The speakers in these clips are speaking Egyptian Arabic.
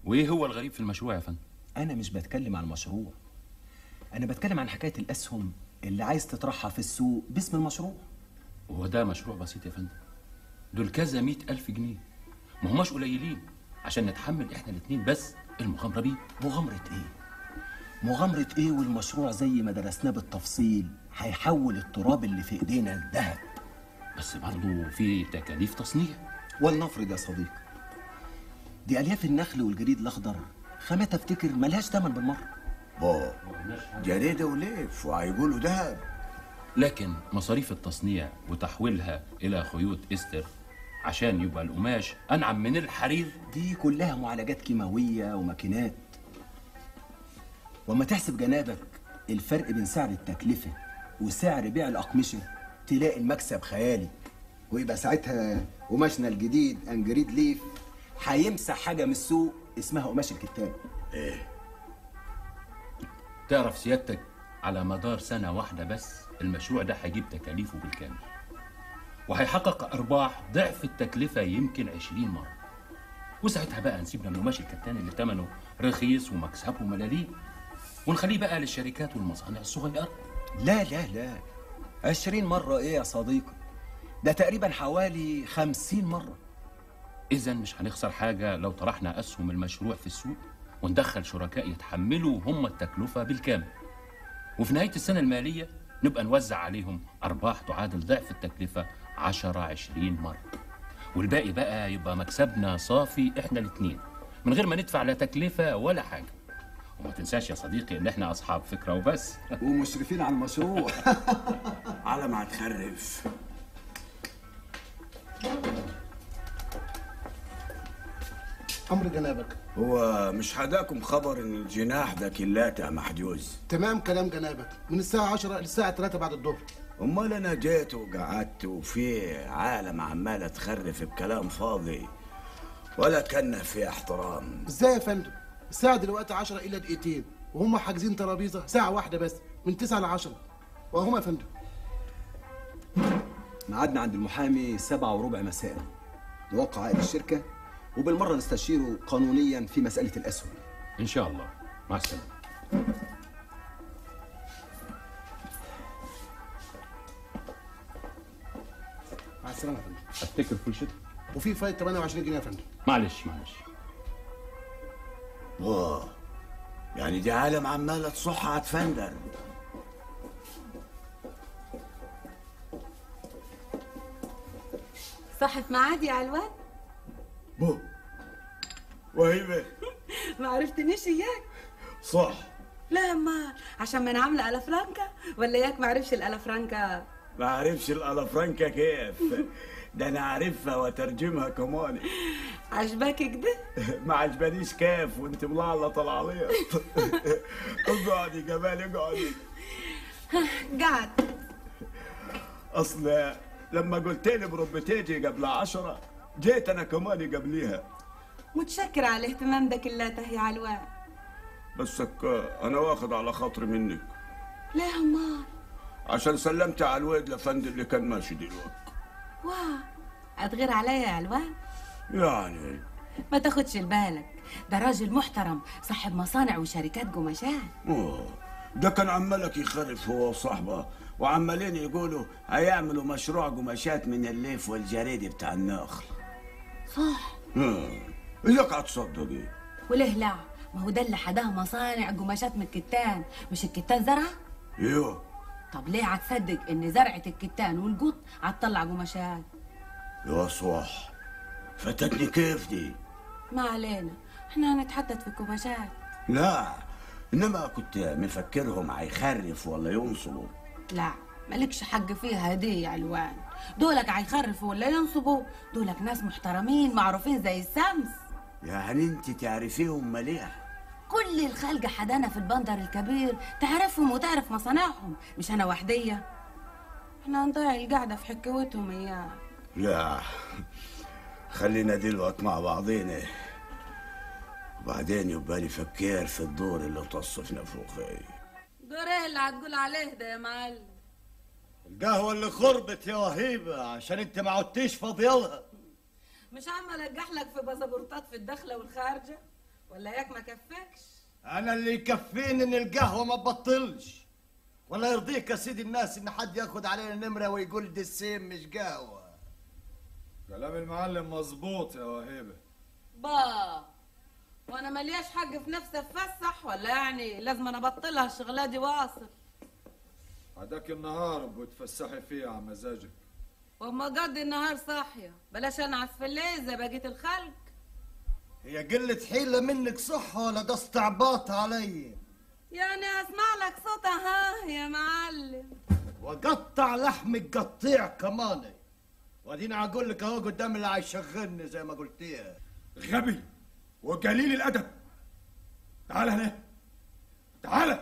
وايه هو الغريب في المشروع يا فندم انا مش بتكلم عن المشروع انا بتكلم عن حكايه الاسهم اللي عايز تطرحها في السوق باسم المشروع هو ده مشروع بسيط يا فندم دول كذا مئة ألف جنيه ما هماش قليلين عشان نتحمل احنا الاتنين بس المغامرة بيه مغامره ايه مغامره ايه والمشروع زي ما درسناه بالتفصيل هيحول التراب اللي في ايدينا لذهب بس برضه في تكاليف تصنيع ولنفرض يا صديقي دي الياف النخل والجريد الاخضر خامات افتكر ملهاش تمن بالمره بو جريدة وليف وهيقولوا دهب لكن مصاريف التصنيع وتحويلها إلى خيوط إستر عشان يبقى القماش أنعم من الحرير دي كلها معالجات كيماويه وماكينات وما تحسب جنابك الفرق بين سعر التكلفه وسعر بيع الاقمشه تلاقي المكسب خيالي ويبقى ساعتها قماشنا الجديد انجريد ليف هيمسح حاجه من السوق اسمها قماش الكتاب تعرف سيادتك على مدار سنة واحدة بس المشروع ده هيجيب تكاليفه بالكامل وهيحقق أرباح ضعف التكلفة يمكن عشرين مرة وساعتها بقى نسيبنا من قماش الكتان اللي ثمنه رخيص ومكسبه ملاليم ونخليه بقى للشركات والمصانع الصغيرة لا لا لا عشرين مرة ايه يا صديقي ده تقريبا حوالي خمسين مرة إذا مش هنخسر حاجة لو طرحنا أسهم المشروع في السوق وندخل شركاء يتحملوا هم التكلفة بالكامل وفي نهاية السنة المالية نبقى نوزع عليهم أرباح تعادل ضعف التكلفة 10 20 مرة والباقي بقى يبقى مكسبنا صافي إحنا الاتنين من غير ما ندفع لا تكلفة ولا حاجة وما تنساش يا صديقي إن إحنا أصحاب فكرة وبس ومشرفين على المشروع على ما تخرف امر جنابك هو مش حداكم خبر ان الجناح ده كلاتها محجوز تمام كلام جنابك من الساعه 10 للساعه 3 بعد الظهر امال انا جيت وقعدت وفي عالم عماله تخرف بكلام فاضي ولا كان في احترام ازاي يا فندم الساعه دلوقتي 10 الا دقيقتين وهم حاجزين ترابيزه ساعه واحده بس من 9 ل 10 وهم يا فندم ميعادنا عند المحامي سبعة وربع مساء نوقع عقد الشركة وبالمرة نستشيره قانونيا في مسألة الأسهم إن شاء الله مع السلامة مع السلامه يا فندم أفتكر فول شيت وفي فايد 28 جنيه يا فندم معلش معلش واه يعني دي عالم عماله تصح هتفندر صحت معادي يا علوان بو وهيبه ما عرفتنيش اياك صح لا ما عشان ما انا عامله الافرانكا ولا اياك ما عرفش الالافرانكا ما عرفش الالافرانكا كيف ده انا عارفها وترجمها كمان عجباك كده ما عجبانيش كيف وانت ملعلط العليط اقعدي جمال اقعدي قعد اصل لما قلت لي برب تيجي قبل عشرة جيت انا كمان قبليها متشكر على الاهتمام ده كلاته يا علوان بسك انا واخد على خاطري منك لا همال عشان سلمت على الواد لفند اللي كان ماشي دلوقتي واه هتغير عليا يا علوان يعني ما تاخدش بالك ده راجل محترم صاحب مصانع وشركات قماشات أوه. ده كان عمالك يخرف هو وصاحبه وعمالين يقولوا هيعملوا مشروع قماشات من الليف والجريد بتاع النخل صح ها. اياك هتصدقي وليه لا ما هو ده اللي حداه مصانع قماشات من الكتان مش الكتان زرع ايوه طب ليه هتصدق ان زرعة الكتان والقط هتطلع قماشات يا صح فاتتني كيف دي ما علينا احنا هنتحدث في القماشات لا انما كنت مفكرهم هيخرف ولا ينصبوا لا مالكش حق فيها دي يا علوان دولك هيخرفوا ولا ينصبوا دولك ناس محترمين معروفين زي السمس يعني انت تعرفيهم مليح كل الخلق حدانا في البندر الكبير تعرفهم وتعرف مصانعهم مش انا وحدية احنا هنضيع القعدة في حكوتهم اياه لا خلينا دلوقتي مع بعضينا وبعدين يبقى لي فكير في الدور اللي تصفنا فوقي دور ايه اللي هتقول عليه ده يا معلم القهوة اللي خربت يا وهيبة عشان انت ما عدتيش فاضيالها مش عم الجح لك في باسبورتات في الداخله والخارجه ولا ياك ما كفكش انا اللي يكفيني ان القهوه ما تبطلش ولا يرضيك يا سيدي الناس ان حد ياخد علينا نمره ويقول دي السيم مش قهوه كلام المعلم مظبوط يا وهيبه با وانا ملياش حق في نفسي اتفسح ولا يعني لازم انا ابطلها الشغله دي واصل هداك النهار بتفسحي فيه على مزاجك وما قضي النهار صاحيه بلاش انعس في الليل زي بقيه الخلق هي قله حيله منك صح ولا ده استعباط علي يعني اسمع لك صوتها ها يا معلم وقطع لحمك قطيع كمان وادينا اقول لك اهو قدام اللي هيشغلني زي ما قلتيها غبي وقليل الادب تعال هنا تعال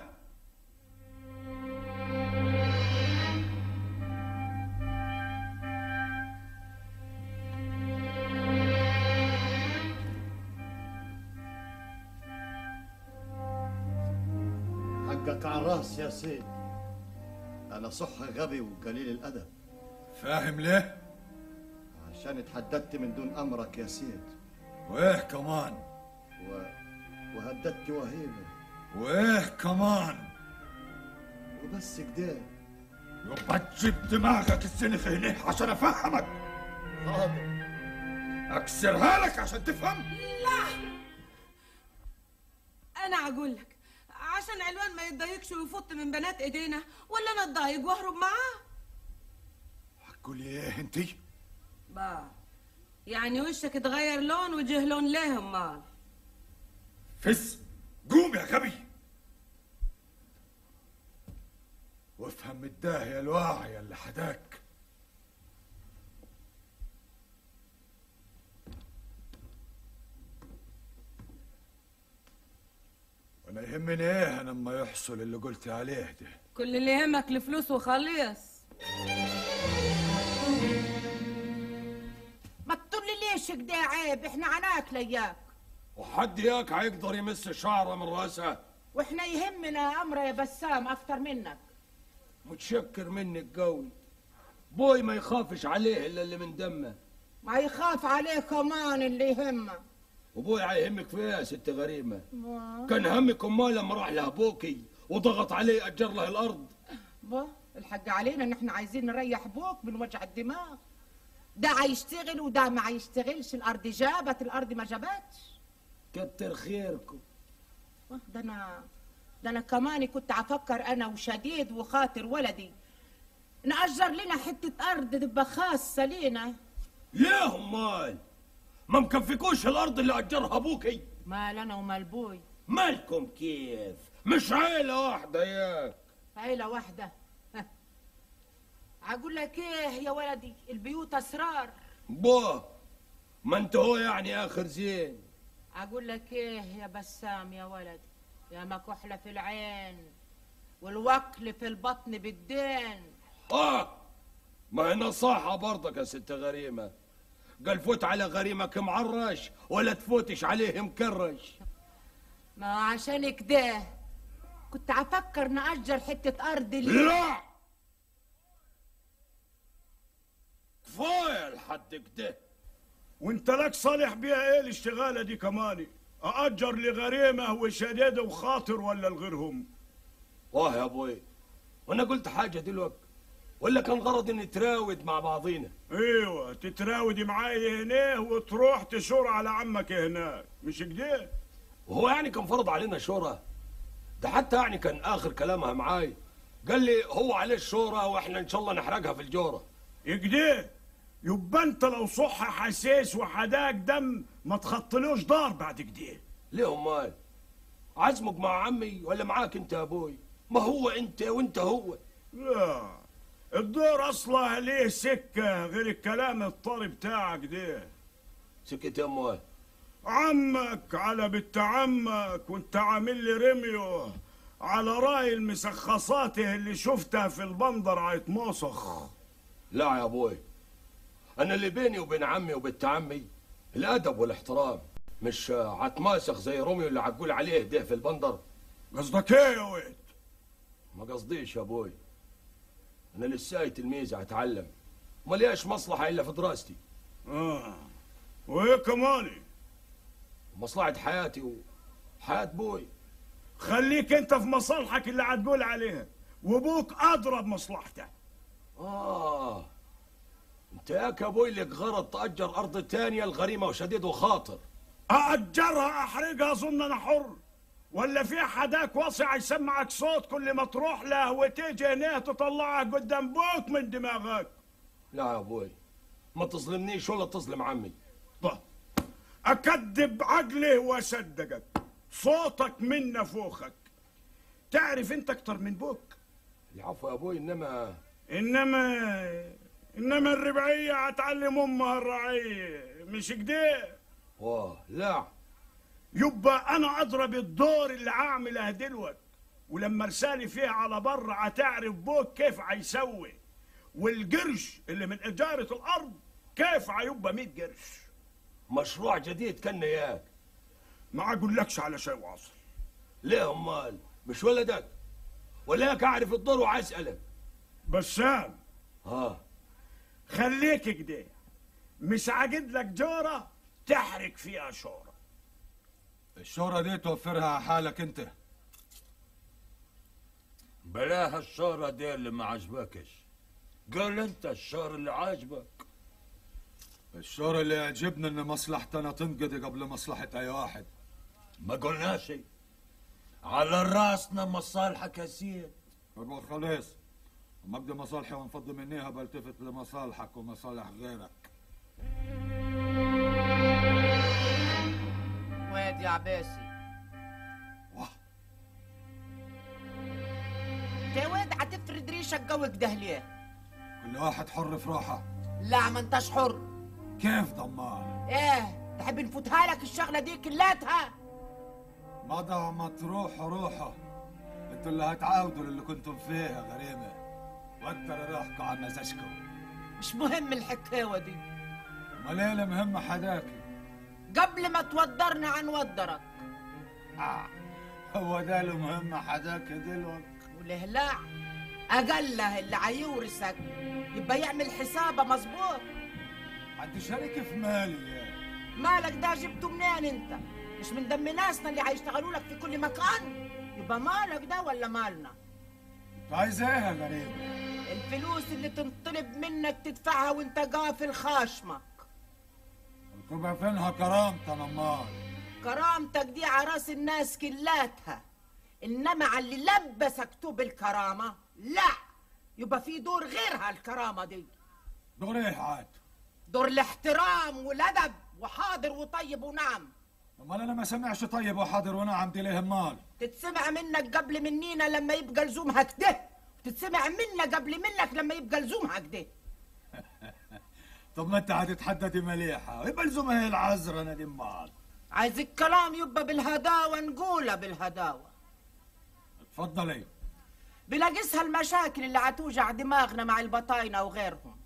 حقك على الراس يا سيد انا صح غبي وقليل الادب فاهم ليه عشان اتحددت من دون امرك يا سيد وايه كمان و... وهددت وهيبه وايه كمان وبس كده يبقى تجيب دماغك السنخ هنا عشان افهمك حاضر اكسرها لك عشان تفهم انا اقول لك عشان علوان ما يتضايقش ويفط من بنات ايدينا ولا انا اتضايق واهرب معاه هتقولي ايه انتي با يعني وشك اتغير لون وجه لون ليه امال فز قوم يا غبي وافهم الداهية الواعية اللي حداك وانا يهمني ايه لما يحصل اللي قلت عليه ده كل اللي يهمك الفلوس وخليص ما تطل ليش كده عيب احنا عناك لياك وحد ياك هيقدر يمس شعره من راسه واحنا يهمنا امر يا بسام اكتر منك متشكر منك قوي بوي ما يخافش عليه الا اللي من دمه ما يخاف عليه كمان اللي يهمه وبوي هيهمك في ايه يا ست غريمه ما- كان همك امال لما راح لابوكي وضغط عليه اجر له الارض با الحق علينا ان احنا عايزين نريح بوك من وجع الدماغ ده هيشتغل وده ما هيشتغلش الارض جابت الارض ما جابتش كتر خيركم آه، ده انا ده انا كمان كنت افكر انا وشديد وخاطر ولدي نأجر لنا حتة أرض تبقى خاصة لينا ليه امال ما مكفيكوش الارض اللي اجرها ابوكي مال أنا ومال بوي مالكم كيف مش عيله واحده ياك عيلة واحدة ها. أقول لك إيه يا ولدي البيوت أسرار بوه ما انت هو يعني اخر زين أقول لك إيه يا بسام يا ولدي يا مكحلة في العين والوكل في البطن بالدين اه ما هي نصاحة برضك يا ست غريمة قال فوت على غريمك معرش ولا تفوتش عليه مكرش ما عشان كده كنت أفكر نأجر حتة أرض لي لا كفاية لحد كده وانت لك صالح بيها ايه الاشتغاله دي كمان ااجر لغريمه وشديده وخاطر ولا لغيرهم واه يا ابوي وانا قلت حاجة دلوقتي ولا كان غرض ان نتراود مع بعضينا ايوه تتراودي معايا هنا وتروح تشور على عمك هناك مش كده وهو يعني كان فرض علينا شورى ده حتى يعني كان اخر كلامها معاي قال لي هو عليه الشورى واحنا ان شاء الله نحرقها في الجوره كده يبقى انت لو صح حساس وحداك دم ما تخطلوش دار بعد كده ليه امال عزمك مع عمي ولا معاك انت يا ابوي ما هو انت وانت هو لا الدور اصلا ليه سكه غير الكلام الطري بتاعك ده سكت يا امال عمك على بنت عمك وانت عامل لي رميو على راي المسخصاته اللي شفتها في البندر عيتموسخ لا يا ابوي انا اللي بيني وبين عمي وبنت عمي الادب والاحترام مش عتماسخ زي روميو اللي عقول عليه ده في البندر قصدك ايه يا ويد ما قصديش يا ابوي انا لساي تلميذ اتعلم ما ليش مصلحه الا في دراستي اه وايه كمان مصلحه حياتي و... حياة بوي خليك انت في مصالحك اللي هتقول عليها وابوك اضرب مصلحته آه أنت ياك يا بوي لك غرض تأجر أرض تانية الغريمة وشديد وخاطر أأجرها أحرقها أظن أنا حر ولا في حداك واسع يسمعك صوت كل ما تروح له وتيجي هنا تطلعها قدام بوك من دماغك لا يا بوي ما تظلمنيش ولا تظلم عمي طه أكذب عقلي وأصدقك صوتك من نفوخك تعرف أنت أكتر من بوك العفو يا بوي إنما إنما إنما الربعية هتعلم أمها الرعية مش كده واه لا يبقى انا اضرب الدور اللي هعمله دلوقتي ولما رسالي فيها على بره هتعرف بوك كيف هيسوي والقرش اللي من اجاره الارض كيف هيبقى 100 قرش مشروع جديد كان ياك ما اقولكش على شيء واصل ليه امال مش ولدك ولاك اعرف الدور وعايز اسالك بسام ها خليك كده مش عاجد لك جوره تحرك فيها شوره الشورة دي توفرها حالك انت بلاها الشارة دي اللي ما عجبكش قال انت الشار اللي عاجبك الشورة اللي يعجبني ان مصلحتنا تنقضي قبل مصلحة اي واحد ما قلناش على راسنا مصالحك يا سيد يبقى خلاص اما اقضي مصالحي وانفض منيها بلتفت لمصالحك ومصالح غيرك واد يا عباسي واه يا واد هتفرد ريشك جو كده ليه كل واحد حر في روحه لا ما انتش حر كيف ضمان ايه تحب نفوتها لك الشغله دي كلاتها مضى ما تروح روحه انتوا اللي هتعاودوا للي كنتم فيه يا غريمة ودر روحكم على مزاجكم مش مهم الحكاوه دي امال ايه المهم حداكي قبل ما تودرنا عن ودرك آه. هو ده المهم حداكي دلوقتي وله لا اقله اللي هيورثك يبقى يعمل حسابه مظبوط حد شارك في مالي يا مالك ده جبته منين انت مش من دم ناسنا اللي هيشتغلوا لك في كل مكان يبقى مالك ده ولا مالنا انت عايز ايه يا غريبة الفلوس اللي تنطلب منك تدفعها وانت قافل خاشمك تبقى فينها كرامتنا امال كرامتك دي على راس الناس كلاتها انما على اللي لبسك توب الكرامه لا يبقى في دور غيرها الكرامه دي دور ايه عاد دور الاحترام والادب وحاضر وطيب ونعم امال انا ما سمعش طيب وحاضر ونعم دي ليه امال تتسمع منك قبل منينا لما يبقى لزومها كده تتسمع منا قبل منك لما يبقى لزومها كده طب ما انت هتتحددي مليحة يبقى لزومها هي العذرة انا دي امال عايز الكلام يبقى بالهداوة نقوله بالهداوة اتفضلي بلاقيسها المشاكل اللي هتوجع دماغنا مع البطاينة وغيرهم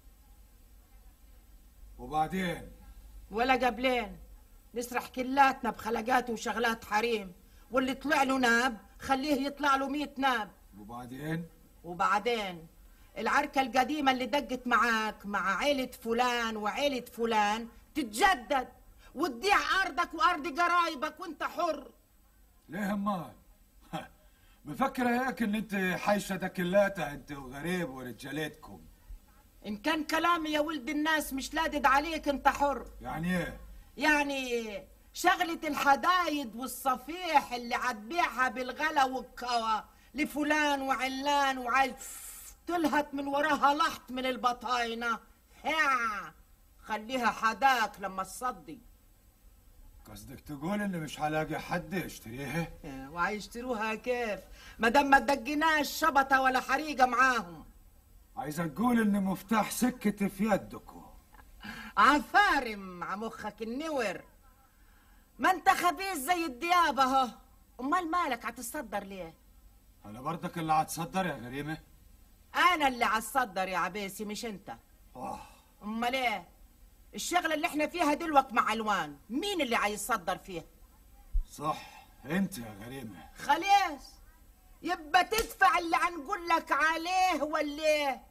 وبعدين ولا قبلين نسرح كلاتنا بخلقات وشغلات حريم واللي طلع له ناب خليه يطلع له مية ناب وبعدين وبعدين العركة القديمة اللي دقت معاك مع عيلة فلان وعيلة فلان تتجدد وتبيع أرضك وأرض قرايبك وانت حر ليه امال مفكرة هيك ان انت حايشة ده كلاتها انت وغريب ورجالتكم إن كان كلامي يا ولد الناس مش لادد عليك انت حر يعني ايه يعني شغلة الحدايد والصفيح اللي هتبيعها بالغلا والكوا لفلان وعلان وعايز تلهت من وراها لحط من البطاينة ها خليها حداك لما تصدي قصدك تقول اني مش هلاقي حد يشتريها وهيشتروها كيف ما دام ما تدقناش شبطة ولا حريقة معاهم عايز تقول ان مفتاح سكتي في يدكم عفارم ع مخك النور ما انت خبيث زي الدياب اهو امال مالك هتتصدر ليه انا برضك اللي هتصدر يا غريمة انا اللي هتصدر يا عبيسي مش انت آه. امال ايه الشغله اللي احنا فيها دلوقت مع الوان مين اللي هيتصدر فيها صح انت يا غريمة خلاص يبقى تدفع اللي هنقول لك عليه ولا ايه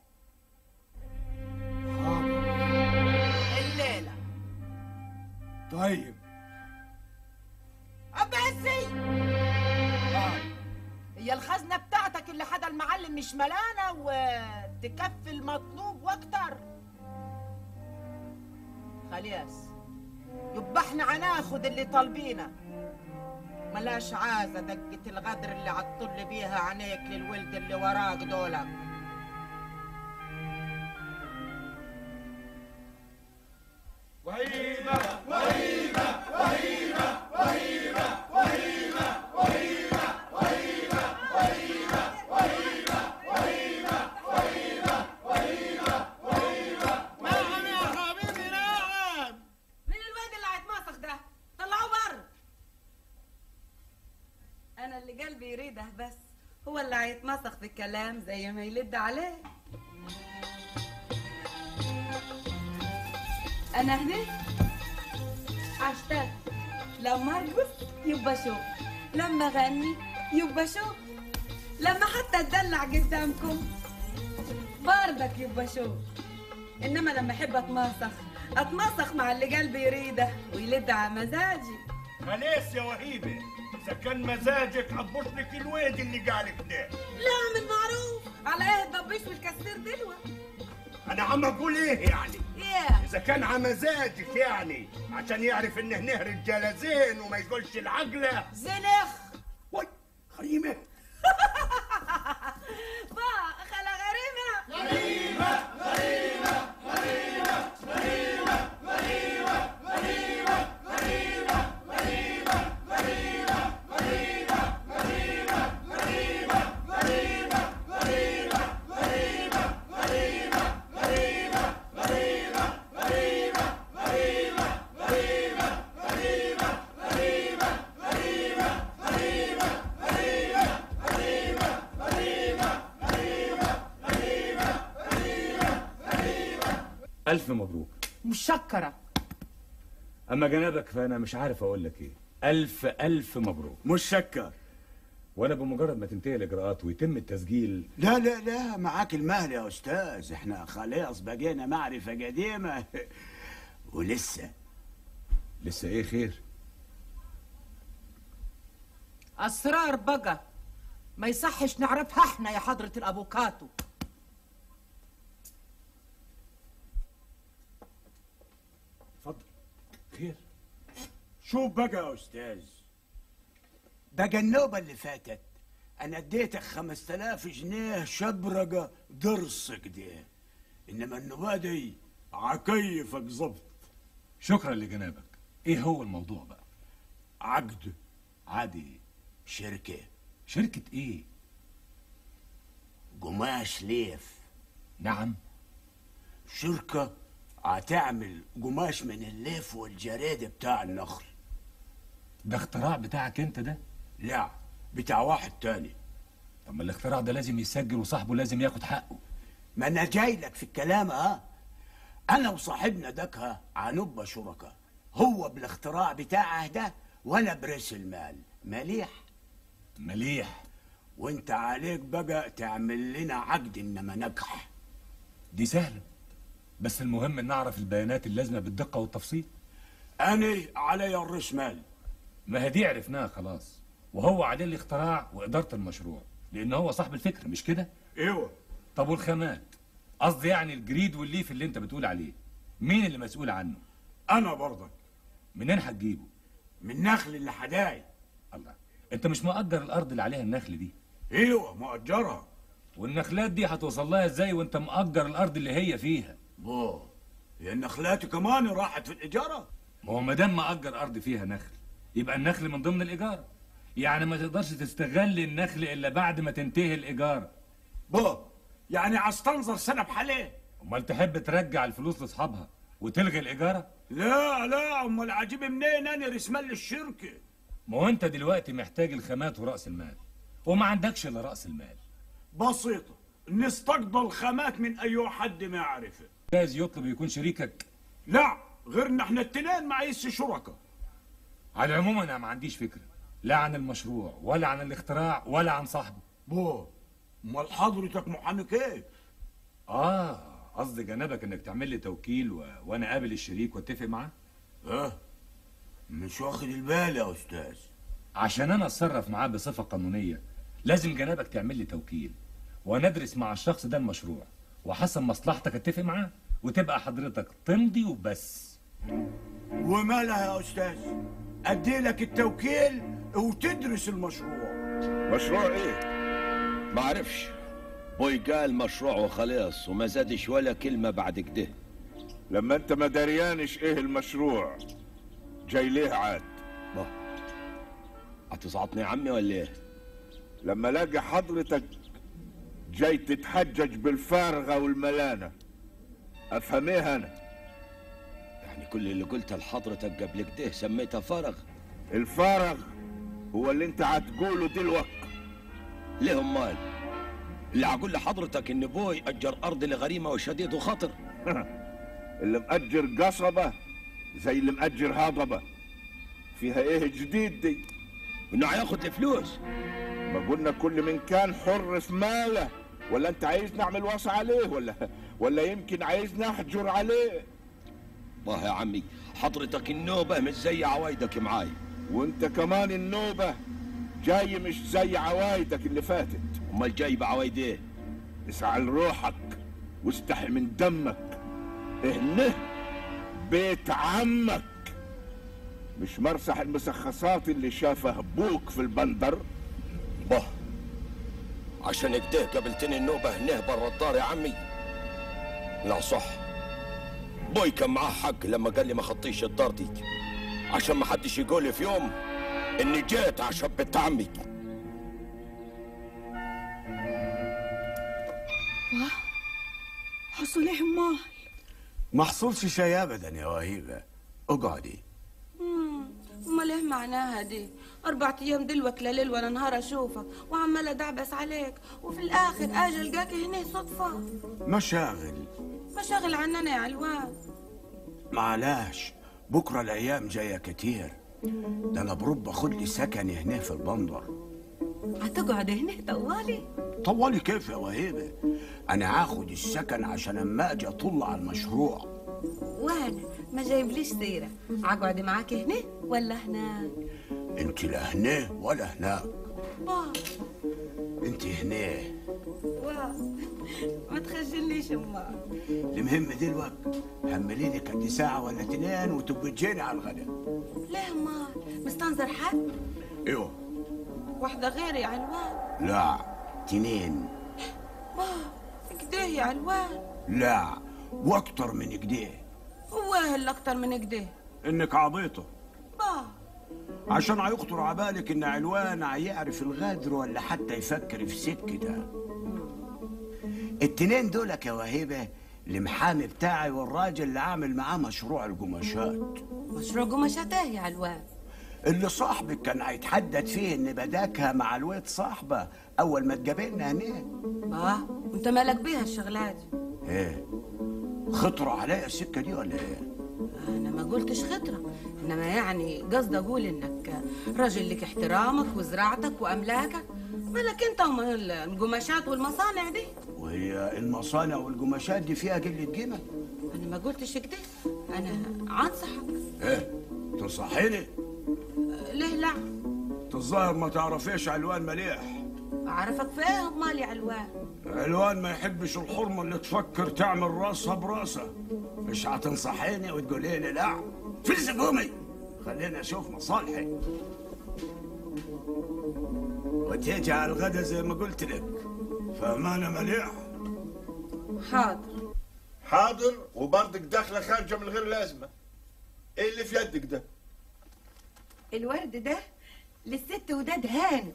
حاضر الليله طيب أب بسي هي الخزنة بتاعتك اللي حدا المعلم مش ملانة وتكفي المطلوب واكتر خلاص يبقى احنا هناخد اللي طالبينه ملاش عازة دقة الغدر اللي عطل بيها عينيك للولد اللي وراك دولك وهيبة وهيبة وهيبة وهيبة وهيبة وهيبة وهيبة وهيبة وهيبة وهيبة وهيبة وهيبة وهيبة نعم يا حبيبي نعم مين الواد اللي هيتمسخ ده طلعوه بره انا اللي قلبي يريده بس هو اللي هيتمسخ بالكلام زي ما يلد عليه انا هنا اشتغل لما ارقص يبقى شغل لما اغني يبقى شغل لما حتى اتدلع قدامكم برضك يبقى شغل انما لما احب اتمسخ اتمسخ مع اللي قلبي يريده ويلد على مزاجي خلاص يا وهيبة إذا كان مزاجك أضبط لك الواد اللي قالك ده لا اعمل معروف على ايه الضبيش والكسير دلوة أنا عم أقول إيه يعني ايه إذا كان على مزاجك يعني عشان يعرف إن هنا رجالة زين وما يقولش العقلة زنخ وي خريمة با خلا غريمة ألف مبروك مشكرة أما جنابك فأنا مش عارف أقول لك إيه ألف ألف مبروك مش شكر وأنا بمجرد ما تنتهي الإجراءات ويتم التسجيل لا لا لا معاك المهل يا استاذ احنا خلاص بقينا معرفة قديمة ولسه لسه إيه خير أسرار بقى ما يصحش نعرفها احنا يا حضرة الأبوكاتو اتفضل خير شوف بقى يا استاذ بقى النوبة اللي فاتت انا اديتك خمس تلاف جنيه شبرقة درس كده انما النوبة دي عكيفك ظبط شكرا لجنابك إيه هو الموضوع بقى عقد عادي شركة شركة إيه قماش ليف نعم شركة هتعمل قماش من الليف والجريدة بتاع النخل ده اختراع بتاعك أنت ده لا بتاع واحد تاني طب ما الاختراع ده لازم يسجل وصاحبه لازم ياخد حقه ما انا جاي لك في الكلام ها انا وصاحبنا دكها عنبة شركاء هو بالاختراع بتاعه ده وانا بريس المال مليح مليح وانت عليك بقى تعمل لنا عقد انما نجح دي سهلة بس المهم ان نعرف البيانات اللازمة بالدقة والتفصيل انا علي الريس مال ما هي دي عرفناها خلاص وهو عليه الاختراع وإدارة المشروع لأن هو صاحب الفكرة مش كده؟ ايوه طب والخامات قصدي يعني الجريد والليف اللي انت بتقول عليه مين اللي مسؤول عنه؟ انا برضك منين هتجيبه؟ من نخل اللي حداي الله انت مش مؤجر الأرض اللي عليها النخل دي ايوه مؤجرها والنخلات دي هتوصل لها ازاي وانت مؤجر الأرض اللي هي فيها؟ بو هي النخلات كمان راحت في الاجاره ما هو ما دام مأجر أرض فيها نخل يبقى النخل من ضمن الإيجار يعني ما تقدرش تستغل النخل إلا بعد ما تنتهي الإيجار بو يعني عستنظر سنه بحاليه امال تحب ترجع الفلوس لاصحابها وتلغي الايجار لا لا امال عجيب منين انا ريس مال الشركه ما هو انت دلوقتي محتاج الخامات وراس المال وما عندكش الا راس المال بسيطه نستقبل خامات من اي حد ما يعرفه جايز يطلب يكون شريكك لا غيرنا احنا التنين معيش شركاء على العموم انا ما عنديش فكره لا عن المشروع ولا عن الاختراع ولا عن صاحبه بو امال حضرتك محامي كيف اه قصدي جنبك انك تعمل لي توكيل و... وانا قابل الشريك واتفق معاه اه مش واخد البال يا استاذ عشان انا اتصرف معاه بصفه قانونيه لازم جنابك تعمل لي توكيل وندرس مع الشخص ده المشروع وحسب مصلحتك اتفق معاه وتبقى حضرتك تمضي وبس ومالها يا استاذ ادي لك التوكيل وتدرس المشروع مشروع ايه؟ ما عرفش بوي قال مشروع وخلاص وما زادش ولا كلمة بعد كده لما انت ما دريانش ايه المشروع جاي ليه عاد هتصعطني يا عمي ولا ايه؟ لما الاقي حضرتك جاي تتحجج بالفارغة والملانة افهم ايه انا يعني كل اللي قلته لحضرتك قبل كده سميته فرغ الفارغ هو اللي انت هتقوله دلوقتي ليه امال اللي هقول لحضرتك ان بوي اجر ارض لغريمه وشديد وخطر اللي مأجر قصبة زي اللي مأجر هضبة فيها ايه جديد دي انه هياخد الفلوس ما قلنا كل من كان حر في ماله ولا انت عايز نعمل وصى عليه ولا ولا يمكن عايز نحجر عليه والله يا عمي حضرتك النوبه مش زي عوايدك معاي وانت كمان النوبة جاي مش زي عوايدك اللي فاتت امال جاي بعوايد ايه اسعى لروحك واستحي من دمك هنا بيت عمك مش مرسح المسخصات اللي شافه ابوك في البندر باه عشان كده قابلتني النوبه هنا برا الدار يا عمي لا صح بوي كان معاه حق لما قال لي ما خطيش الدار دي عشان ما حدش يقول لي في يوم اني جيت عشان بنت عمي واه حصل ايه امال ما حصلش شيء ابدا يا وهيبه اقعدي مم، امال ايه معناها دي اربع ايام دلوك لا ليل ولا نهار اشوفك وعماله ادعبس عليك وفي الاخر اجي القاك هنا صدفه مشاغل مشاغل عننا يا علوان معلاش بكره الايام جايه كتير ده انا برب اخد لي سكن هنا في البندر هتقعد هنا طوالي طوالي كيف يا وهيبه انا هاخد السكن عشان اما اجي اطل على المشروع وانا ما جايبليش سيره اقعد معاك هنا ولا هناك انت لا هنا ولا هناك بابا انت هنا واه ما تخجلنيش امال المهم دلوقتي هملي لك قد ساعه ولا اتنين وتبقى تجيني على الغدا ليه امال مستنظر حد ايوه واحده غيري يا علوان لا تنين واه كده يا علوان لا واكتر من كده هو ايه اللي اكتر من كده انك عبيطه باه عشان هيخطر عبالك ان علوان هيعرف الغدر ولا حتى يفكر في سكته التنين دولك يا وهيبه المحامي بتاعي والراجل اللي عامل معاه مشروع القماشات مشروع قماشات ايه يا علوان اللي صاحبك كان هيتحدد فيه ان بداكها مع الواد صاحبه اول ما تقابلنا هنا اه وانت مالك بيها الشغلات دي ايه خطرة عليا السكه دي ولا ايه انا ما قلتش خطره انما يعني قصدي اقول انك راجل لك احترامك وزراعتك واملاكك مالك انت هم القماشات والمصانع دي وهي المصانع والقماشات دي فيها قله قيمه انا ما قلتش كده انا انصحك ايه تنصحيني ليه لا تظاهر ما تعرفيش علوان مليح اعرفك في ايه امال يا علوان علوان ما يحبش الحرمة اللي تفكر تعمل راسها براسها مش هتنصحيني وتقولي لي لا في زبومي خليني اشوف مصالحي وتيجي على الغدا زي ما قلت لك فهمانة مليح حاضر حاضر وبرضك داخله خارجه من غير لازمه ايه اللي في يدك ده الورد ده للست وداد هانم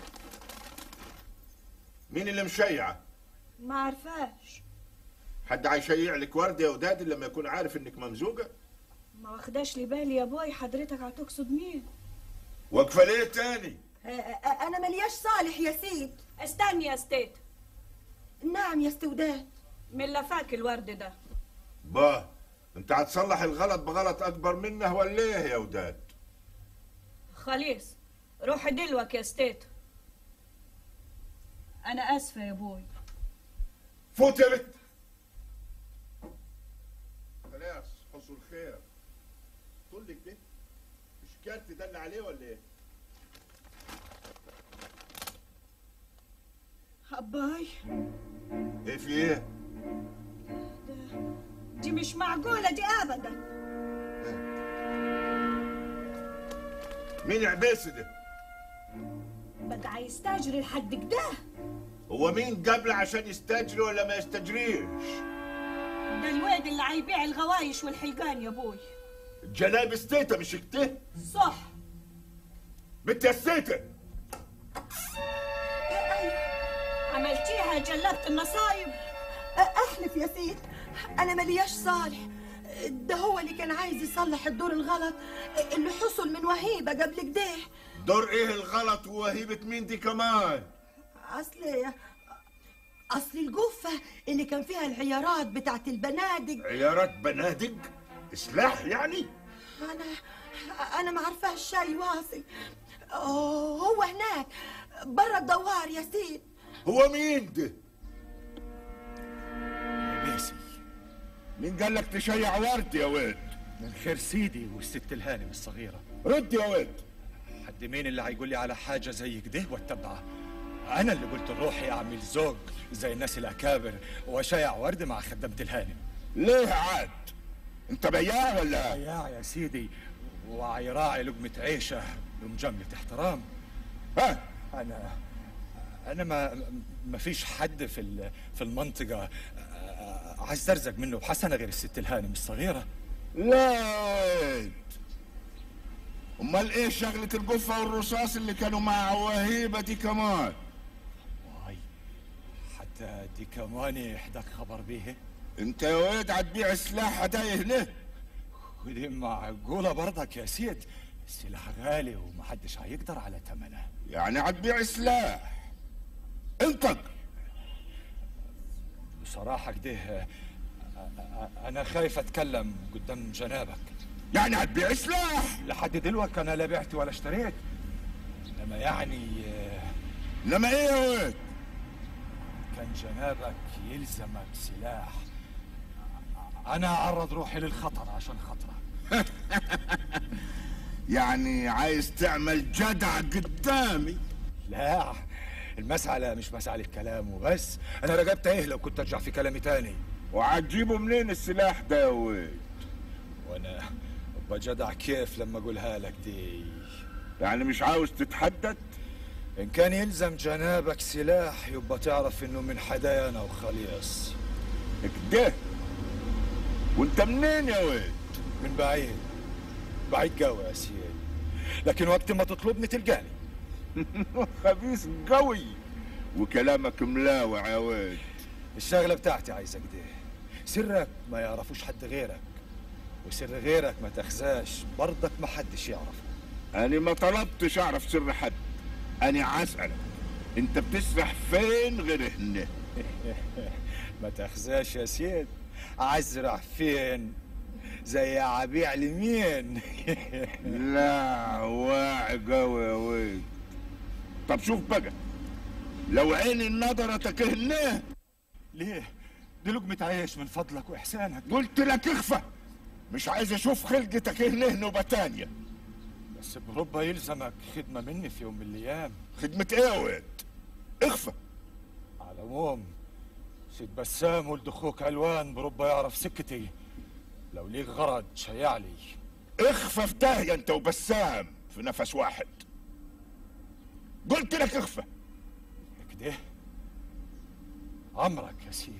مين اللي مشيعه ما عرفاش حد هيشيع لك ورد يا وداد لما يكون عارف انك ممزوجه ما واخداش لي بالي يا باي حضرتك هتقصد مين واقفه ليه تاني انا ملياش صالح يا سيد استني يا ستيت نعم يا استوداد من لفاك الورد ده با انت هتصلح الغلط بغلط اكبر منه ولا ايه يا وداد خليص روح دلوك يا ستيت انا اسفه يا بوي فوت يا بنت خلاص حصل خير طول لك ده مش كارت دل عليه ولا ايه أباي ايه في ايه دي مش معقولة دي أبدا مين عبيسي ده بقى عايز تاجري لحد كده هو مين قبل عشان يستجري ولا ما يستجريش ده الواد اللي هيبيع الغوايش والحلقان يا ابوي جناب ستيتا مش كته صح بنت يا ستيتا عملتيها جلبت المصايب احلف يا سيد انا ملياش صالح ده هو اللي كان عايز يصلح الدور الغلط اللي حصل من وهيبه قبل كده دور ايه الغلط ووهيبة مين دي كمان اصل اصل الجفه اللي كان فيها العيارات بتاعت البنادق عيارات بنادق سلاح يعني انا انا ما عارفاش شيء واصل أوه، هو هناك برا الدوار يا سيد هو مين ده بيسي مين قال لك تشيع ورد يا ولد من خير سيدي والست الهانم الصغيرة رد يا ولد حد مين اللي هيقول لي على حاجة زي كده واتبعها أنا اللي قلت لروحي أعمل زوج زي الناس الأكابر وأشيع ورد مع خدامة الهانم ليه عاد انت بياع ولا بياع يا سيدي وعيراعي لقمة عيشة بمجاملة احترام ها أنا أنا ما ما فيش حد في ال- في المنطقة عايز أرزق منه بحسنة غير الست الهانم الصغيرة لا ولد امال ايه شغلة القفة والرصاص اللي كانوا مع وهيبة دي كمان واي حتى دي كمان حداك خبر بيه انت يا ولد هتبيع سلاح هدايا هنا ودي معقولة برضك يا سيد السلاح غالي ومحدش هيقدر على ثمنه يعني هتبيع سلاح انطق بصراحة كده آه، آه، أنا خايف أتكلم قدام جنابك يعني هتبيع سلاح لحد دلوقتي أنا لا بعت ولا اشتريت إنما يعني آه، انما ايه يا ولد كان جنابك يلزمك سلاح أنا أعرض روحي للخطر عشان خطرك يعني عايز تعمل جدع قدامي لا المسألة مش مسألة كلام وبس أنا رجبت إيه لو كنت أرجع في كلامي تاني وهتجيبه منين السلاح ده يا ولد وأنا أبقى جدع كيف لما أقولها لك دي يعني مش عاوز تتحدد إن كان يلزم جنابك سلاح يبقى تعرف إنه من حدايانا وخليص كده وانت منين يا ولد من بعيد بعيد قوي يا سيدي لكن وقت ما تطلبني تلقاني خبيث قوي وكلامك ملاوع يا ولد الشغلة بتاعتي عايزة كده سرك ما يعرفوش حد غيرك وسر غيرك ما تخزاش برضك ما حدش يعرفه انا ما طلبتش اعرف سر حد انا عسألك انت بتسرح فين غير هنا ما تخزاش يا سيد ازرع فين زي عبيع لمين لا واعي قوي يا ولد طب شوف بقى لو عيني نظرتك هنا ليه دي لقمة عيش من فضلك واحسانك قلت لك اخفى مش عايز اشوف خلقتك هنا نوبة تانية بس بربا يلزمك خدمة مني في يوم من الايام خدمة ايه يا ولد اخفى على العموم سيد بسام ولد اخوك علوان بربا يعرف سكتي لو ليك غرض شيعلي اخفى في داهية انت وبسام في نفس واحد قلت لك اخفى كده عمرك يا سيد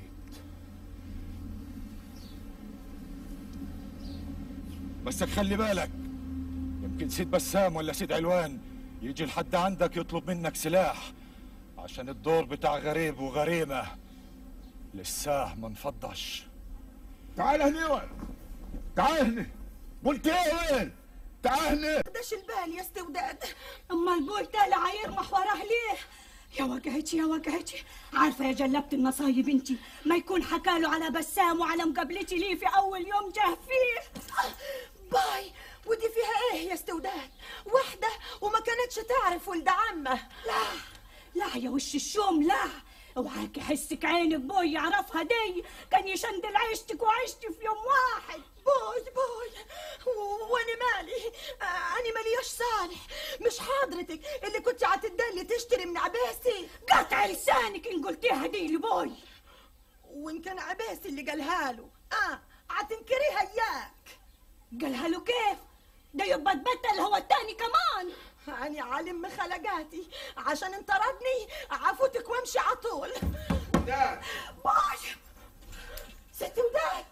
بس خلي بالك يمكن سيد بسام ولا سيد علوان يجي لحد عندك يطلب منك سلاح عشان الدور بتاع غريب وغريمة لساه ما انفضش تعال هنا يا ولد تعال هنا قلت ايه يا ولد تعال هنا داش البال يا استوداد اما البوي تالي هيرمح وراه ليه يا وجعتي يا وجعتي عارفه يا جلبت المصايب انتي ما يكون حكاله على بسام وعلى مقابلتي ليه في اول يوم جه فيه باي ودي فيها ايه يا استوداد واحدة وما كانتش تعرف ولد عمه لا لا يا وش الشوم لا اوعاك يحسك عينك بوي يعرفها دي كان يشندل عيشتك وعيشتي في يوم واحد بوي بوي وانا مالي آه، انا ماليش صالح مش حضرتك اللي كنت هتدلي تشتري من عباسي قطع لسانك ان قلتيها دي لبوي وان كان عباسي اللي قالها له اه هتنكريها اياك قالها له كيف ده يبقى تبتل هو التاني كمان أنا عالم خلقاتي عشان انطردني عفوتك وامشي عطول باي ست وداد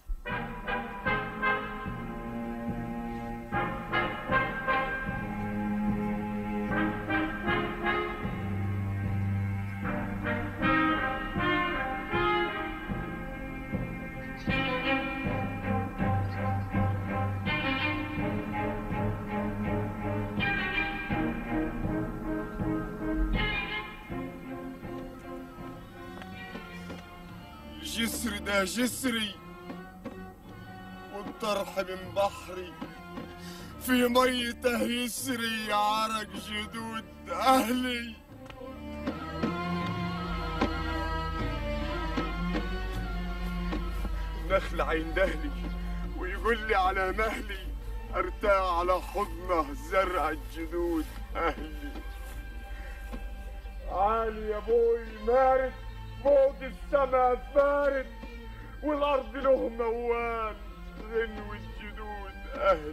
جسري ده جسري والطرح من بحري في ميته يسري عرق جدود أهلي نخل عين دهلي ويقول لي على مهلي ارتاح على حضنه زرع الجدود أهلي عالي يا بوي مارد فوق السما فارد والارض له موال غنو الجدود اهلي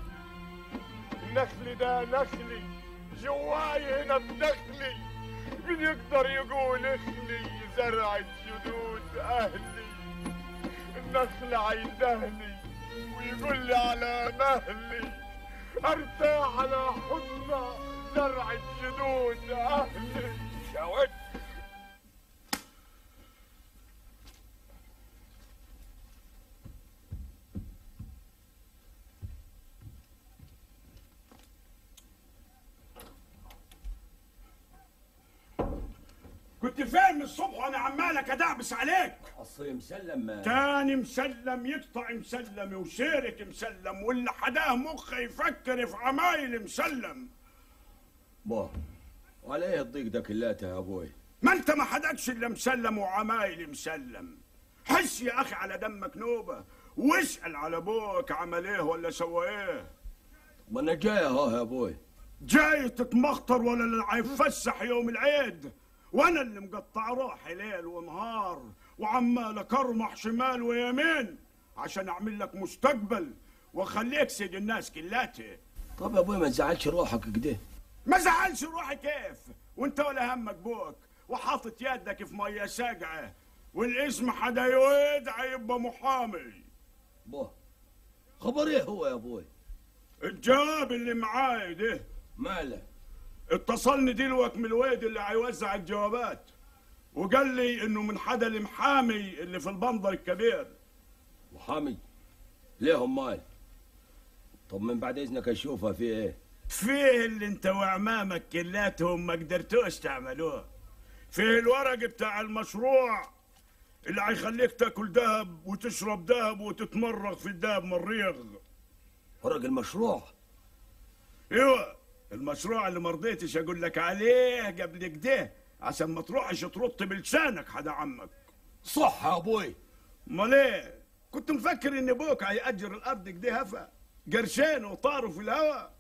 النخل ده نخلي جواي هنا بدخلي مين يقدر يقول اخلي زرع الجدود اهلي النخل عين دهلي ويقول لي على مهلي ارتاح على حضنه زرع الجدود اهلي يا ود كنت فين من الصبح وانا عمالك ادعبس عليك اصل مسلم تاني مسلم يقطع مسلم وسيرة مسلم واللي حداه مخه يفكر في عمايل مسلم بو وعلى ايه الضيق ده كلاته يا ابوي ما انت ما حدكش الا مسلم وعمايل مسلم حس يا اخي على دمك نوبه واسال على ابوك عمل ايه ولا سوى ايه ما انا جاي اهو يا ابوي جاي تتمخطر ولا اللي هيفسح يوم العيد وانا اللي مقطع روحي ليل ونهار وعمال اكرمح شمال ويمين عشان اعمل لك مستقبل واخليك سيد الناس كلاتي طب يا ابوي ما تزعلش روحك كده ما زعلش روحي كيف وانت ولا همك بوك وحاطط يدك في ميه ساقعه والاسم حدا يدعى يبقى محامي بو خبر ايه هو يا ابوي الجواب اللي معاي ده ماله اتصلني دلوقت من الواد اللي هيوزع الجوابات وقال لي انه من حدا المحامي اللي في البندر الكبير محامي ليه مال طب من بعد اذنك اشوفها في ايه فيه اللي انت وعمامك كلاتهم ما قدرتوش تعملوه فيه الورق بتاع المشروع اللي هيخليك تاكل دهب وتشرب دهب وتتمرغ في الدهب مريغ ورق المشروع ايوه المشروع اللي ما رضيتش اقول لك عليه قبل كده عشان ما تروحش ترط بلسانك حدا عمك صح يا ابوي امال ايه كنت مفكر ان ابوك هيأجر الارض كده هفا قرشين وطاروا في الهوا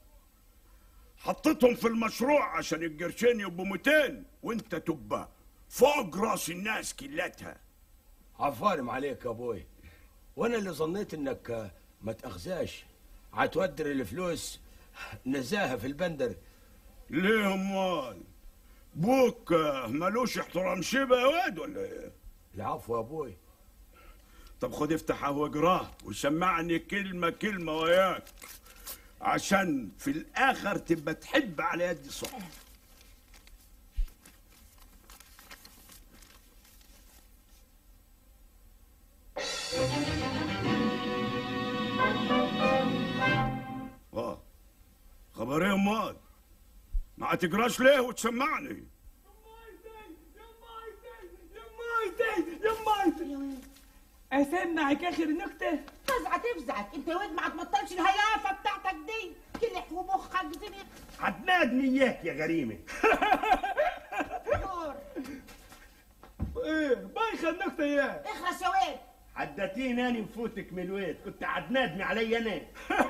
حطيتهم في المشروع عشان القرشين يبقوا 200 وانت تبقى فوق راس الناس كلاتها عفارم عليك يا ابوي وانا اللي ظنيت انك آه، ما تاخذاش هتودر الفلوس نزاهه في البندر ليه امال بوك آه، ملوش احترام شبه يا واد ولا ايه العفو يا ابوي طب خد افتحه واقراه وسمعني كلمة كلمة وياك عشان في الآخر تبقى تحب على يدي صح اه خبر ايه امال ما تقراش ليه وتسمعني اسمعك اخر نكته فزعة تفزعك انت يا واد ما هتبطلش الهيافه بتاعتك دي كلح ومخك زنق هتنادني اياك يا غريمه ايه بايخه النكته اياه اخرس يا ويل حدتيني اني نفوتك من الويت كنت عتنادني علي انا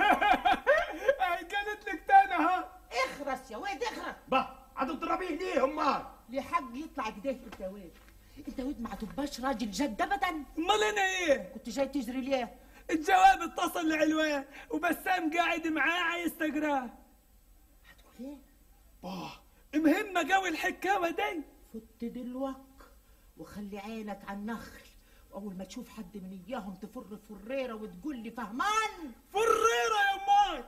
كانت لك تاني ها اخرس يا ويل اخرس با هتضربيه ليه امال ليه حق يطلع كده انت يا ويل انت ويل ما تبقاش راجل جد ابدا امال انا ايه كنت جاي تجري ليه الجواب اتصل لعلوان وبسام قاعد معاه عايز تقراه ايه باه مهمة قوي الحكاوة دي فت دلوك وخلي عينك على النخل واول ما تشوف حد من اياهم تفر فريره وتقول لي فهمان فريره يا امال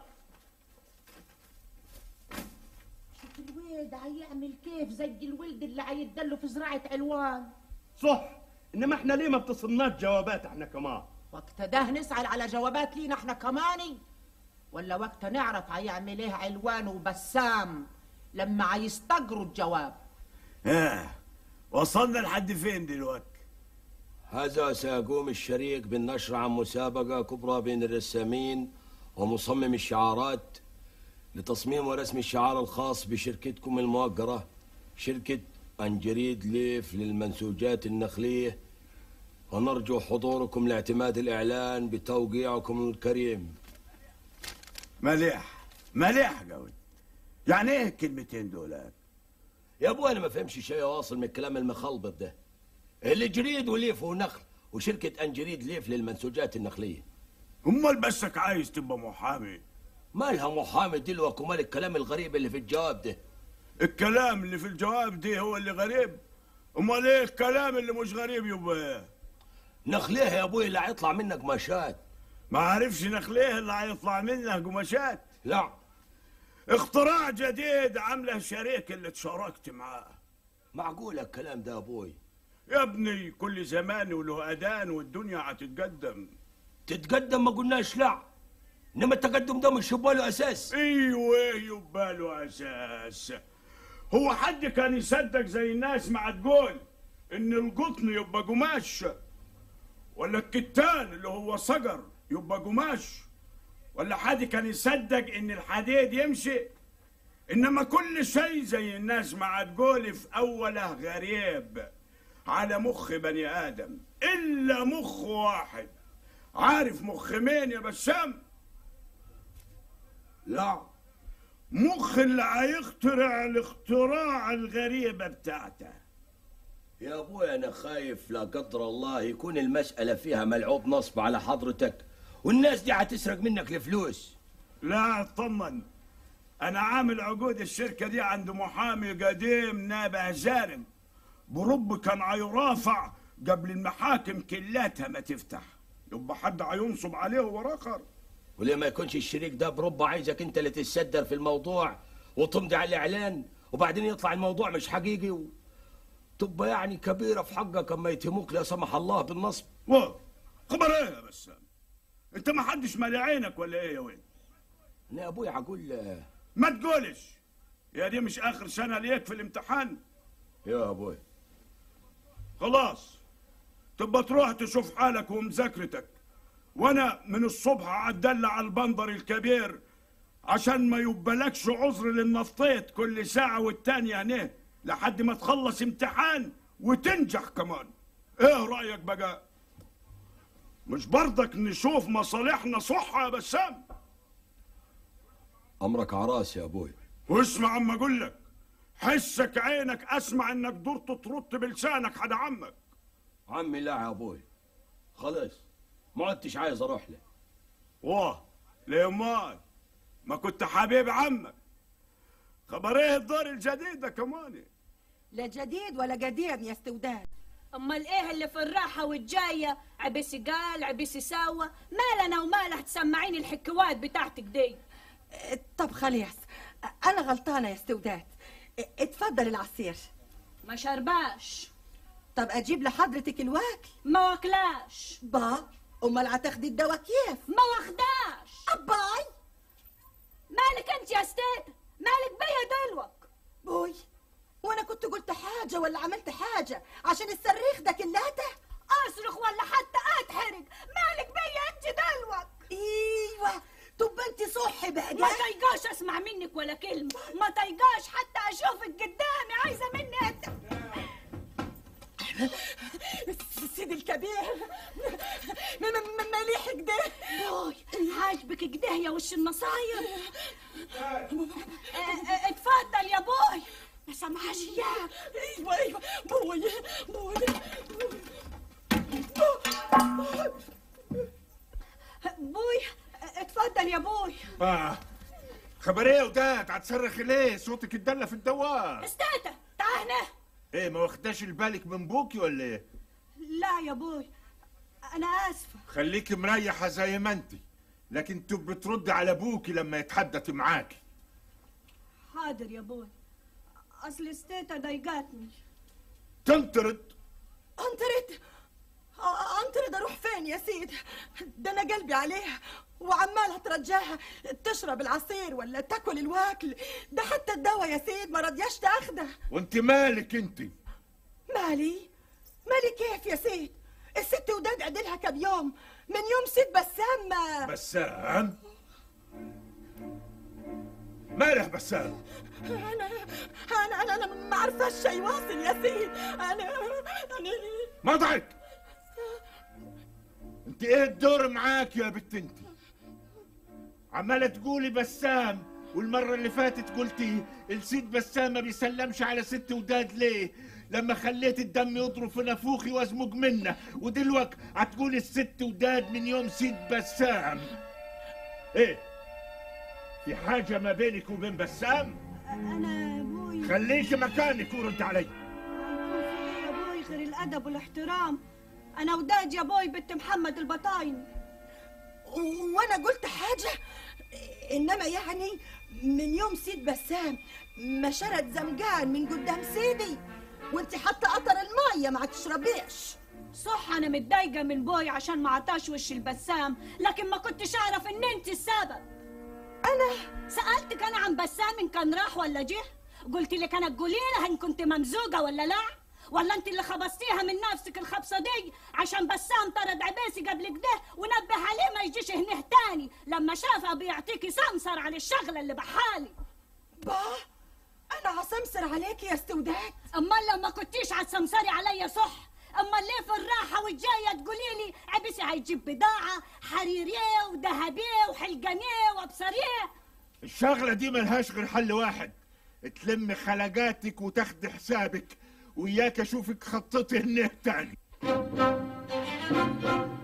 شوف الويد هيعمل كيف زي الولد اللي هيدله في زراعه علوان صح انما احنا ليه ما بتصلناش جوابات احنا كمان وقت ده نسأل على جوابات لينا احنا كماني ولا وقت نعرف هيعمل ايه علوان وبسام لما هيستجروا الجواب ها وصلنا لحد فين دلوقتي هذا سيقوم الشريك بالنشر عن مسابقة كبرى بين الرسامين ومصمم الشعارات لتصميم ورسم الشعار الخاص بشركتكم الموقرة شركة أنجريد ليف للمنسوجات النخلية ونرجو حضوركم لاعتماد الإعلان بتوقيعكم الكريم مليح مليح قوي يعني ايه الكلمتين دولات يا ابوي انا ما فهمش شيء واصل من الكلام المخلبط ده اللي جريد وليف ونخل وشركة أنجريد ليف للمنسوجات النخلية امال بسك عايز تبقى محامي مالها محامي دلوك ومال الكلام الغريب اللي في الجواب ده الكلام اللي في الجواب دي هو اللي غريب امال ايه الكلام اللي مش غريب يبقى ايه نخليه يا ابوي اللي هيطلع منك قماشات ما عارفش نخليه اللي هيطلع منه قماشات لا اختراع جديد عامله شريك اللي تشاركت معاه معقول الكلام ده يا ابوي يا ابني كل زمان وله اذان والدنيا هتتقدم تتقدم ما قلناش لا انما التقدم ده مش يبقى له اساس ايوه يبقى له اساس هو حد كان يصدق زي الناس ما تقول ان القطن يبقى قماش ولا الكتان اللي هو صقر يبقى قماش ولا حد كان يصدق ان الحديد يمشي انما كل شيء زي الناس ما تقول في اوله غريب على مخ بني ادم الا مخ واحد عارف مخ مين يا بسام لا مخ اللي هيخترع الاختراع الغريبة بتاعته يا ابوي انا خايف لا قدر الله يكون المسألة فيها ملعوب نصب على حضرتك والناس دي هتسرق منك الفلوس لا اطمن انا عامل عقود الشركة دي عند محامي قديم نابه زارم برب كان هيرافع قبل المحاكم كلاتها ما تفتح يبقى حد هينصب عليه وراخر وليه ما يكونش الشريك ده بربع عايزك انت اللي تتصدر في الموضوع وتمضي على الاعلان وبعدين يطلع الموضوع مش حقيقي و... تبقى يعني كبيرة في حقك اما يتهموك لا سمح الله بالنصب و خبر ايه يا بسام انت ما حدش مالي عينك ولا ايه يا وين انا يا ابوي هقول ما تقولش يا دي مش اخر سنة ليك في الامتحان يا ابوي خلاص تبقى تروح تشوف حالك ومذاكرتك وانا من الصبح هتدلع على البندر الكبير عشان ما يبلكش عذر للنفطيت كل ساعة والتانية هنا لحد ما تخلص امتحان وتنجح كمان ايه رأيك بقى مش برضك نشوف مصالحنا صح يا بسام امرك عراس يا ابوي واسمع عم اقول لك حسك عينك اسمع انك درت ترد بلسانك حدا عمك عمي لا يا ابوي خلاص ما عدتش عايز اروح له واه ليه امال ما كنت حبيب عمك خبر ايه الدار الجديدة كمان لا جديد ولا قديم يا استوداد امال ايه اللي في الراحة والجاية عبسي قال عبسي ساوى مالنا ومالها تسمعيني الحكوات بتاعتك دي طب خلاص انا غلطانه يا استوداد اتفضل العصير ما شرباش طب اجيب لحضرتك الواكل ما واكلاش با امال هتاخدي الدواء كيف ما واخداش اباي مالك انت يا ستات مالك بيا دلوك بوي وانا كنت قلت حاجه ولا عملت حاجه عشان الصريخ ده كلاته اصرخ ولا حتى اتحرق مالك بيا انت دلوك ايوه طب انت صحي بقى ما طيقاش اسمع منك ولا كلمه ما طيقاش حتى اشوفك قدامي عايزه مني أت... الكبير م- م- م- مليح كده بوي عاجبك كده يا وش النصاير اه، اه، اتفضل يا بوي ما سمعش اياه ايوه ايوه بوي بوي بوي اتفضل يا بوي اه خبر ايه يا وداد هتصرخ ليه صوتك اتدلى في الدوار استاتا تعال هنا ايه ما واخداش البالك من بوكي ولا ايه لا يا بوي انا اسفه خليك مريحه زي ما انت لكن تب بترد على ابوكي لما يتحدث معاكي حاضر يا بوي اصل استاتا ضايقتني تنطرد انطرد آه، انطرد اروح فين يا سيد ده انا قلبي عليها وعمالة ترجاها تشرب العصير ولا تاكل الواكل ده حتى الدواء يا سيد ما رضياش تاخده وانت مالك انت مالي مالي كيف يا سيد الست وداد عدلها كم يوم من يوم ست بسام ما بسام ماله بسام انا انا انا, أنا ما عارفاش شي واصل يا سيد انا انا مضعك انت ايه الدور معاك يا بنت انت عماله تقولي بسام والمره اللي فاتت قلتي السيد بسام ما بيسلمش على ست وداد ليه لما خليت الدم يضرب في نافوخي وازمج منه ودلوقتي هتقولي الست وداد من يوم سيد بسام ايه في حاجه ما بينك وبين بسام انا يا بوي خليك مكانك ورد علي يكون في ايه يا بوي غير الادب والاحترام انا وداد يا بوي بنت محمد البطاين وانا قلت حاجة انما يعني من يوم سيد بسام ما شرد زمجان من قدام سيدي وانت حتى قطر المية ما تشربيش صح انا متضايقه من بوي عشان ما عطاش وش البسام لكن ما كنتش اعرف ان انت السبب انا سالتك انا عن بسام ان كان راح ولا جه قلت لك انا تقولي لها ان كنت ممزوجه ولا لا ولا انت اللي خبصتيها من نفسك الخبصه دي عشان بسام طرد عباسي قبل كده ونبه عليه ما يجيش هنا تاني لما شافها بيعطيكي سمسر على الشغله اللي بحالي با انا عسمسر عليك يا استوداد امال لو ما كنتيش عتسمسري عليا صح امال ليه في الراحه والجايه تقولي لي عبسي هيجيب بضاعه حريريه وذهبيه وحلقانيه وابصريه الشغلة دي ملهاش غير حل واحد تلم خلقاتك وتاخدي حسابك وياك اشوفك خططي هنا تاني